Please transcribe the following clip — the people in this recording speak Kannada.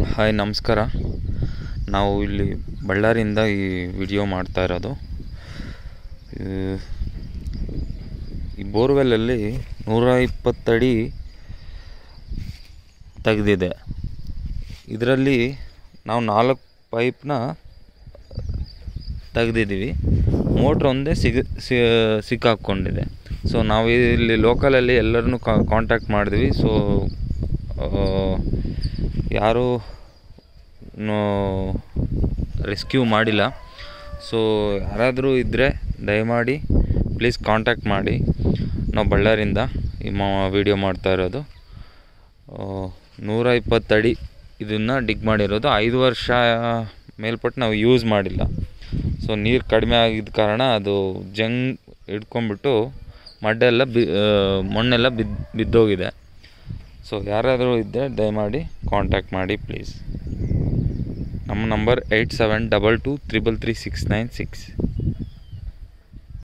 ಹಾಯ್ ನಮಸ್ಕಾರ ನಾವು ಇಲ್ಲಿ ಬಳ್ಳಾರಿಯಿಂದ ಈ ವಿಡಿಯೋ ಮಾಡ್ತಾ ಇರೋದು ಈ- ಈ ಬೋರ್ವೆಲ್ಲಲ್ಲಿ ನೂರ ಇಪ್ಪತ್ತಡಿ ತೆಗೆದಿದೆ ಇದರಲ್ಲಿ ನಾವು ನಾಲ್ಕು ಪೈಪ್ನ ತೆಗೆದಿದ್ದೀವಿ ಮೋಟ್ರ್ ಒಂದೇ ಸಿಗ ಸಿಕ್ಕಾಕ್ಕೊಂಡಿದೆ ಸೊ ನಾವು ಇಲ್ಲಿ ಲೋಕಲಲ್ಲಿ ಎಲ್ಲರನ್ನೂ ಕಾಂಟ್ಯಾಕ್ಟ್ ಮಾಡಿದ್ವಿ ಸೊ ಯಾರೂ ರೆಸ್ಕ್ಯೂ ಮಾಡಿಲ್ಲ ಸೊ ಯಾರಾದರೂ ಇದ್ದರೆ ದಯಮಾಡಿ ಪ್ಲೀಸ್ ಕಾಂಟ್ಯಾಕ್ಟ್ ಮಾಡಿ ನಾವು ಬಳ್ಳಾರಿಂದ ಈ ಮಾ ವಿಡಿಯೋ ಮಾಡ್ತಾ ಇರೋದು ಆ, ನೂರ ಇಪ್ಪತ್ತಡಿ ಇದನ್ನು ಡಿಗ್ ಮಾಡಿರೋದು ಐದು ವರ್ಷ ಮೇಲ್ಪಟ್ಟು ನಾವು ಯೂಸ್ ಮಾಡಿಲ್ಲ ಸೊ ನೀರು ಕಡಿಮೆ ಆಗಿದ್ದ ಕಾರಣ ಅದು ಜಂಗ್ ಹಿಡ್ಕೊಂಡ್ಬಿಟ್ಟು ಮಡ್ಡೆಲ್ಲ ಬಿ ಆ, ಮಣ್ಣೆಲ್ಲ ಬಿದ್ದು ಬಿದ್ದೋಗಿದೆ ಸೊ ಯಾರಾದರೂ ಇದ್ದರೆ ದಯಮಾಡಿ ಕಾಂಟ್ಯಾಕ್ಟ್ ಮಾಡಿ ಪ್ಲೀಸ್ ನಮ್ಮ number eight seven double two triple three six nine six